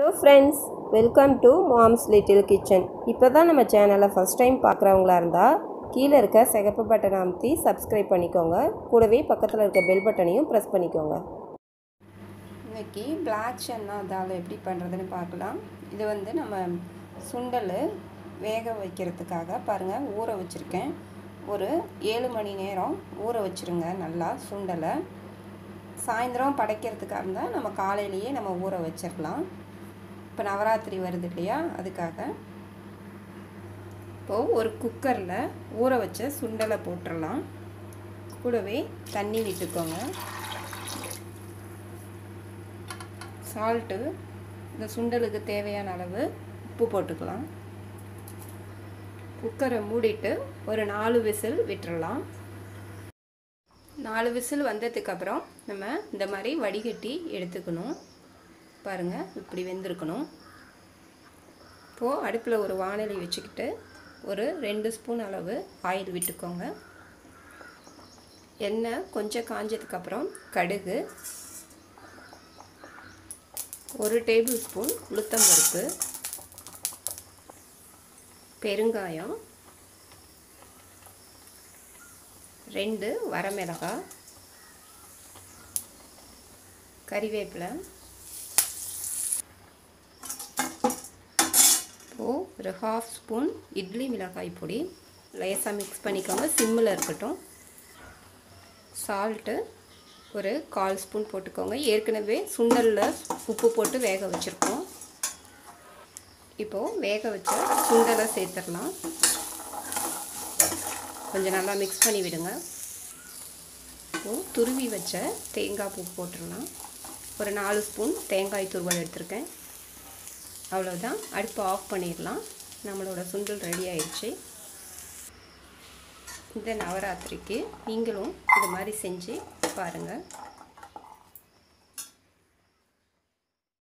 hello friends welcome to mom's little kitchen இப்போ தான் நம்ம சேனலை ஃபஸ்ட் டைம் பார்க்குறவங்களா இருந்தால் கீழே இருக்க சிகப்பு பட்டனை அமைத்தி சப்ஸ்கிரைப் பண்ணிக்கோங்க கூடவே பக்கத்தில் இருக்க பெல் பட்டனையும் ப்ரெஸ் பண்ணிக்கோங்க இன்னைக்கு பிளாக் சன்னா தால் எப்படி பண்ணுறதுன்னு பார்க்கலாம் இது வந்து நம்ம சுண்டல் வேக வைக்கிறதுக்காக பாருங்கள் ஊற வச்சுருக்கேன் ஒரு ஏழு மணி நேரம் ஊற வச்சுருங்க நல்லா சுண்டலை சாயந்தரம் படைக்கிறதுக்காக இருந்தால் நம்ம காலையிலேயே நம்ம ஊற வச்சிடலாம் இப்போ நவராத்திரி வருது இல்லையா அதுக்காக இப்போது ஒரு குக்கரில் ஊற வச்ச சுண்டலை போட்டுடலாம் கூடவே தண்ணி விட்டுக்கோங்க சால்ட்டு இந்த சுண்டலுக்கு தேவையான அளவு உப்பு போட்டுக்கலாம் குக்கரை மூடிட்டு ஒரு நாலு விசில் விட்டுறலாம் நாலு விசில் வந்ததுக்கப்புறம் நம்ம இந்த மாதிரி வடிகட்டி எடுத்துக்கணும் பாருங்கள் இப்படி வெந்திருக்கணும் இப்போது அடுப்பில் ஒரு வானொலி வச்சுக்கிட்டு ஒரு ரெண்டு ஸ்பூன் அளவு ஆயில் விட்டுக்கோங்க எண்ணெய் கொஞ்சம் காஞ்சதுக்கப்புறம் கடுகு ஒரு டேபிள் ஸ்பூன் உளுத்தம்பருப்பு பெருங்காயம் ரெண்டு வரமிளகாய் கறிவேப்பிலை இப்போது ஒரு ஹாஃப் ஸ்பூன் இட்லி மிளகாய் பொடி லேசாக மிக்ஸ் பண்ணிக்கோங்க சிம்மில் இருக்கட்டும் சால்ட்டு ஒரு கால் ஸ்பூன் போட்டுக்கோங்க ஏற்கனவே சுண்டலில் உப்பு போட்டு வேக வச்சுருக்கோம் இப்போது வேக வச்ச சுண்டலை சேர்த்துடலாம் கொஞ்சம் நல்லா மிக்ஸ் பண்ணி விடுங்க இப்போது துருவி வச்ச தேங்காய் பூ போட்டுடலாம் ஒரு நாலு ஸ்பூன் தேங்காய் துருவல் எடுத்திருக்கேன் அவ்வளோதான் அடுப்பை ஆஃப் பண்ணிடலாம் நம்மளோட சுண்டல் ரெடி ஆயிடுச்சு இந்த நவராத்திரிக்கு நீங்களும் இது மாதிரி செஞ்சு பாருங்கள்